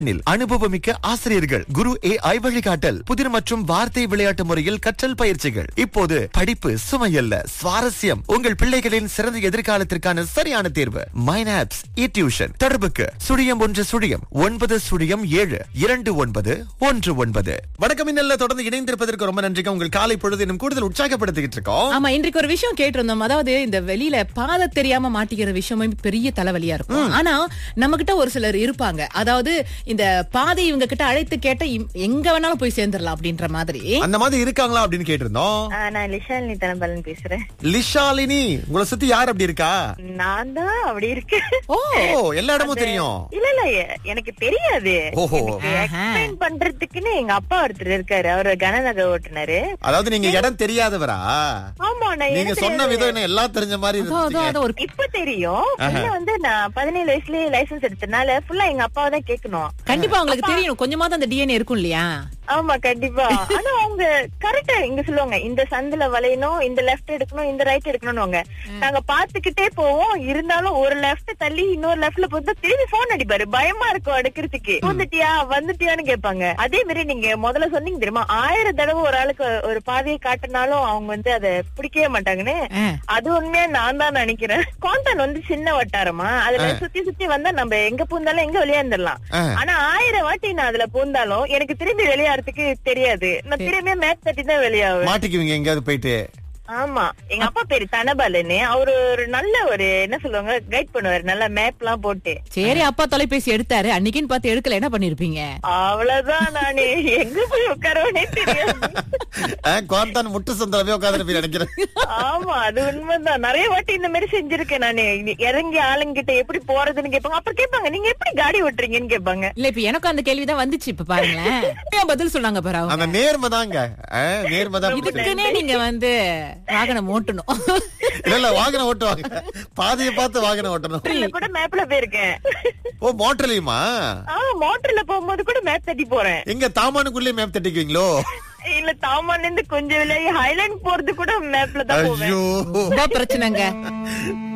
நில் அனுபவமிக்க ஆசிரியர்கள் குரு ஏ ஐ வழிகாட்டல் புதிர் மற்றும் வார்த்தை விளையாட்டு முறையில் கற்றல் பயிற்சிகள் இப்போது படிப்பு சுமையல்ல சுவாரஸ்யம் உங்கள் பிள்ளைகளின் சிறந்த எதிர்காலத்திற்கான சரியான தேர்வு மைனாப்ஸ் இ டியூஷன் தொடர்புக்கு சுழியம் ஒன்று சுழியம் ஒன்பது சுழியம் ஏழு இரண்டு ஒன்பது ஒன்று ஒன்பது வணக்கம் இன்னல்ல தொடர்ந்து இணைந்திருப்பதற்கு ரொம்ப நன்றிங்க உங்கள் காலை பொழுது இன்னும் கூடுதல் உற்சாகப்படுத்திக்கிட்டு இருக்கோம் ஆமா இன்றைக்கு ஒரு விஷயம் கேட்டிருந்தோம் அதாவது இந்த வெளியில பாத தெரியாம மாட்டிக்கிற விஷயமே பெரிய தலைவலியா இருக்கும் ஆனா நம்ம கிட்ட ஒரு சிலர் இருப்பாங்க அதாவது இந்த பாதை இவங்க கிட்ட அழைத்து கேட்ட இம்- எங்க வேணாலும் போய் சேர்ந்துடலாம் அப்படின்ற மாதிரி அந்த மாதிரி இருக்காங்களா அப்படின்னு கேட்டிருந்தோம் ஆ, நான் லிஷாலினி தனபாலன் பேசுறேன் லிஷாலினி உங்களை சுத்தி யார் அப்படி இருக்கா நான் தான் அப்படி இருக்கேன் ஓ ஓ எல்லா இடமும் தெரியும் இல்ல இல்ல எ- எனக்கு தெரியாது ஓஹோ எக்ஸ்பிளைன் பண்றதுக்குன்னு எங்க அப்பா ஒருத்தர் இருக்காரு அவரு கனநகை ஓட்டுனாரு அதாவது நீங்க இடம் தெரியாதவரா ஆமா நான் நீங்க எனக்கு சொன்ன விதம் என்ன எல்லாம் தெரிஞ்ச மாதிரி அதோ, அதோ, இருந்துச்சுங்க. அதோ ஒரு இப்ப தெரியும் முன்ன வந்து நான் பதினேழு வயசுலயே லைசென்ஸ் எடுத்தனால ஃபுல்லா எங்க அப்பாவை தான் கேட்கணும் கண்டிப்பா உங்களுக்கு தெரியும் கொஞ்சமாவது அந்த டிஎன்ஏ இருக்கும் இல்லையா ஆமா கண்டிப்பா ஆனா அவங்க கரெக்டா இங்க சொல்லுவாங்க இந்த சந்துல வளையணும் இந்த லெஃப்ட் எடுக்கணும் இந்த ரைட் எடுக்கணும்னு நாங்க பாத்துக்கிட்டே போவோம் இருந்தாலும் ஒரு லெஃப்ட் தள்ளி இன்னொரு லெஃப்ட்ல போட்டு திரும்பி போன் அடிப்பாரு பயமா இருக்கும் அடுக்கிறதுக்கு வந்துட்டியா வந்துட்டியான்னு கேட்பாங்க அதே மாதிரி நீங்க முதல்ல சொன்னீங்க தெரியுமா ஆயிரம் தடவை ஒரு ஆளுக்கு ஒரு பாதையை காட்டினாலும் அவங்க வந்து அதை பிடிக்கவே மாட்டாங்கன்னு ஆ. அது உண்மையா நான் தான் நினைக்கிறேன் கான்டன் வந்து சின்ன வட்டாரமா அதுல சுத்தி சுத்தி வந்தா நம்ம எங்க பூந்தாலும் எங்க விளையாண்டுலாம் ஆ. ஆனா ஆயிரம் வாட்டி நான் அதுல பூந்தாலும் எனக்கு திரும்பி விளையாடுறதுக்கு தெரியாது நான் திரும்பியே மேப் தட்டி தான் வெளியாவேன் மாட்டிக்குவீங்க எங்கேயாவது போயிட்டு ஆமா எங்க அப்பா பேரு தனபாலன்னு அவரு ஒரு நல்ல ஒரு என்ன சொல்லுவாங்க கைட் பண்ணுவாரு நல்ல மேப் எல்லாம் போட்டு சரி அப்பா தொலைபேசி எடுத்தாரு அன்னைக்குன்னு பார்த்து எடுக்கல என்ன பண்ணிருப்பீங்க அவ்வளவுதான் நானு எங்க போய் உட்காரவனே தெரியாது குவாந்தான் முட்டு சந்திரமே உட்காந்து போய் நினைக்கிறேன் ஆமா அது உண்மைதான் நிறைய வாட்டி இந்த மாதிரி செஞ்சிருக்கேன் நானு இறங்கி ஆளுங்கிட்ட எப்படி போறதுன்னு கேட்பாங்க அப்புறம் கேட்பாங்க நீங்க எப்படி காடி ஓட்டுறீங்கன்னு கேட்பாங்க இல்ல இப்ப எனக்கும் அந்த கேள்விதான் வந்துச்சு இப்ப பாருங்களேன் ஏன் பதில் சொன்னாங்க பாரு அவங்க அந்த நேர்மை தாங்க நேர்மை தான் இதுக்குன்னே நீங்க வந்து வாகனம் ஓட்டணும் இல்ல இல்ல வாகனம் ஓட்டுவாங்க பாதையை பார்த்து வாகனம் ஓட்டணும் இதுல கூட மேப்ல போயிருக்கேன் ஓ மோட்டர்லயுமா ஆ மோட்டர்ல போகும்போது கூட மேப் தட்டி போறேன் எங்க தாமானுக்குள்ளே மேப் தட்டிக்குவீங்களோ இல்ல தாமான் இருந்து கொஞ்சம் விளையாடி ஹைலாண்ட் போறது கூட மேப்ல தான் போவேன் ஐயோ ரொம்ப பிரச்சனைங்க